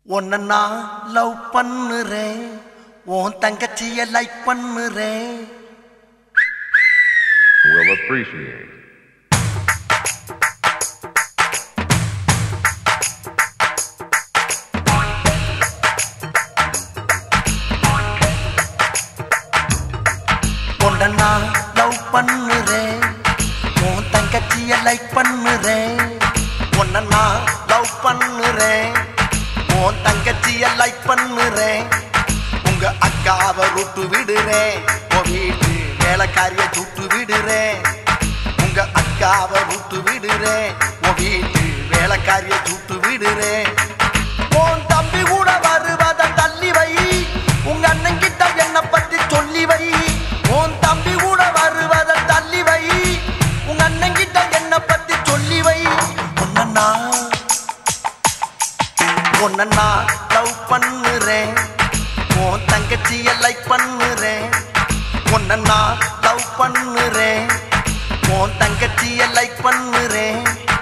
உன்னை நான் லவ் பண்ணுறேன் உன் தங்கச்சிய லைக் பண்ணுறேன் will appreciate. உன்னை நான் லவ் பண்ணுறேன் உன் தங்கச்சிய லைக் பண்ணுறேன் உன்னை நான் லவ் பண்ணுறேன் உன் தங்கச்சிய லைக் பண்ணுறேன் உங்க அக்காவை விட்டு விடுறேன் உன் வீட்டு வேலைக்காரிய சுட்டு விடுறேன் உங்க அக்காவை விட்டு விடுறேன் உன் வீட்டு வேலைக்காரிய சுட்டு விடுறேன் உன் தம்பி கூட வருவத தள்ளி வை உங்க அண்ணன் கிட்ட என்ன பத்தி சொல்லி வை உன் தம்பி கூட வருவத தள்ளி வை உங்க அண்ணன் கிட்ட என்ன பத்தி சொல்லி வை உன்னை நான் உன்னை நான் லவ் பண்ணுறேன் உன் தங்கச்சிய லைக் பண்ணுறேன் உன்னை நான் லவ் பண்ணுறேன் உன் தங்கச்சிய லைக் பண்ணுறேன்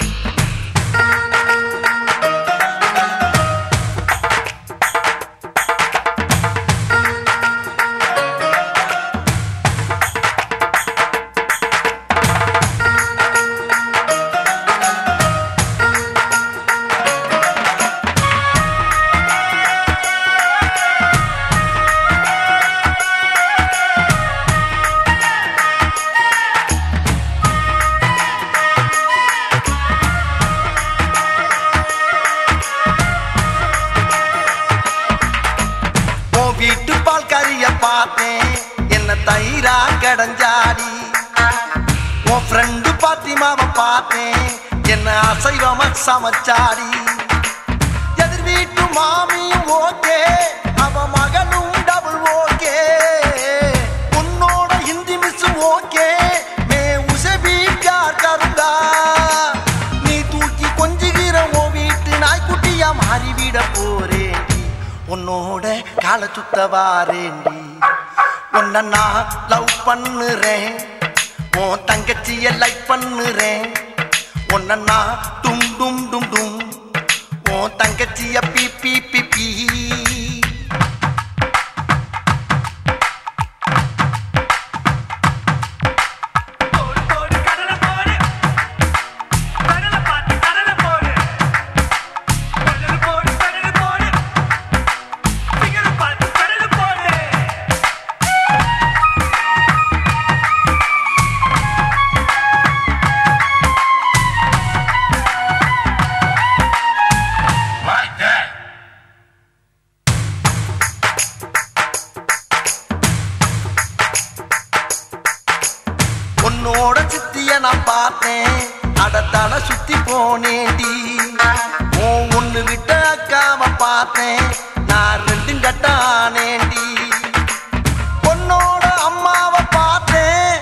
உன் வீட்டு பால் கறிய பார்த்தேன் என்ன தயிரா கடஞ்சாடி உன் ஃப்ரெண்டு பாத்திமாவை பார்த்தேன் என்ன அசைவம சமைச்சாடி எதிர் வீட்டு மாமியும் ஓகே அவ மகனும் டபுள் ஓகே உன்னோட ஹிந்தி மிஸ் ஓகே மே உசே வீட்டார் கருங்கா நீ தூக்கி கொஞ்சுகிற உன் வீட்டு நாய்க்குட்டியா மாறிவிட போறேண்டி உன்னோட காலை சுத்த வாரேண்டி உன்னை நான் லவ் பண்ணுறேன் உன் தங்கச்சிய லைக் பண்ணுறேன் உன்னை நான் டும் டும் டும் டும் உன் தங்கச்சிய பி பி பி பி போடு போடு கடல போடு கடல பாத்து கடல போடு கடல போடு கடல போடு பிகர பாத்து கடல போடு Like that. உன்னோட சித்திய நான் பார்த்தேன் அடத்தால சுத்தி போனேன்டி உன் ஒண்ணு விட்ட அக்காம பார்த்தேன் நான் ரெண்டும் கட்டானேண்டி உன்னோட அம்மாவை பார்த்தேன்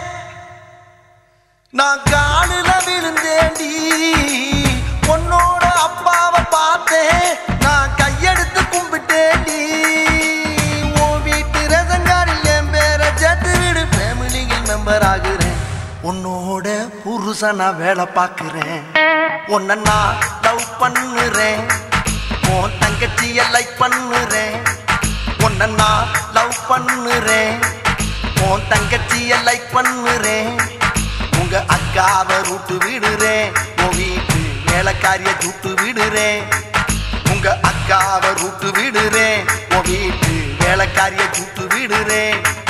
நான் காலில விழுந்தேண்டி உன்னோட அப்பாவை பார்த்தேன் நான் கையெடுத்து கும்பிட்டேன்டி உன் வீட்டு ரேஷன்காரில் என் பேரை சேர்த்து விடு ஃபேமிலியில் மெம்பர் ஆகுறேன் உன்னோட புருஷனா வேலை பார்க்குறேன் உன்னை நான் லவ் பண்ணுறேன் உன் தங்கச்சிய லைக் பண்ணுறேன் உன்னை நான் லவ் பண்ணுறேன் உன் தங்கச்சிய லைக் பண்ணுறேன் உங்க அக்காவை ரூட்டு விடுறேன் உன் வீட்டு வேலைக்காரிய சுட்டு விடுறேன் உங்க அக்காவை ரூட்டு விடுறேன் உன் வீட்டு வேலைக்காரிய சுட்டு விடுறேன்